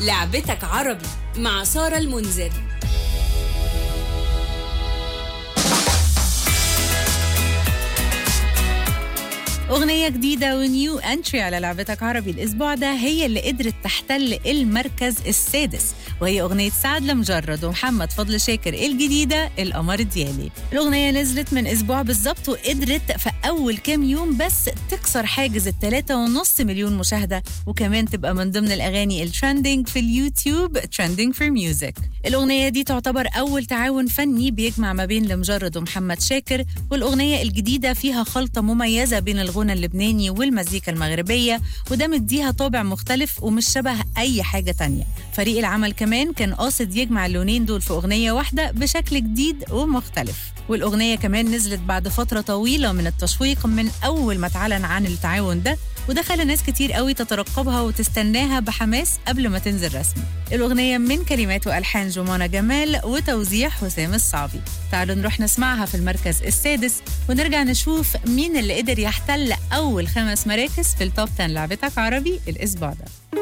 لعبتك عربي مع سارة المنذر أغنية جديدة ونيو انتري على لعبتك عربي الأسبوع ده هي اللي قدرت تحتل المركز السادس وهي أغنية سعد لمجرد ومحمد فضل شاكر الجديدة القمر ديالي الأغنية نزلت من أسبوع بالظبط وقدرت في أول كام يوم بس تكسر حاجز التلاتة ونص مليون مشاهدة وكمان تبقى من ضمن الأغاني الترندنج في اليوتيوب ترندنج فور ميوزك الأغنية دي تعتبر أول تعاون فني بيجمع ما بين لمجرد ومحمد شاكر والأغنية الجديدة فيها خلطة مميزة بين الغنى اللبناني والمزيكا المغربية وده مديها طابع مختلف ومش شبه أي حاجة تانية فريق العمل كمان كان قاصد يجمع اللونين دول في أغنية واحدة بشكل جديد ومختلف والأغنية كمان نزلت بعد فترة طويلة من التشويق من أول ما اتعلن عن التعاون ده وده خلى ناس كتير قوي تترقبها وتستناها بحماس قبل ما تنزل رسمي الأغنية من كلمات وألحان جمانة جمال وتوزيع حسام الصعبي تعالوا نروح نسمعها في المركز السادس ونرجع نشوف مين اللي قدر يحتل أول خمس مراكز في التوب 10 لعبتك عربي الأسبوع ده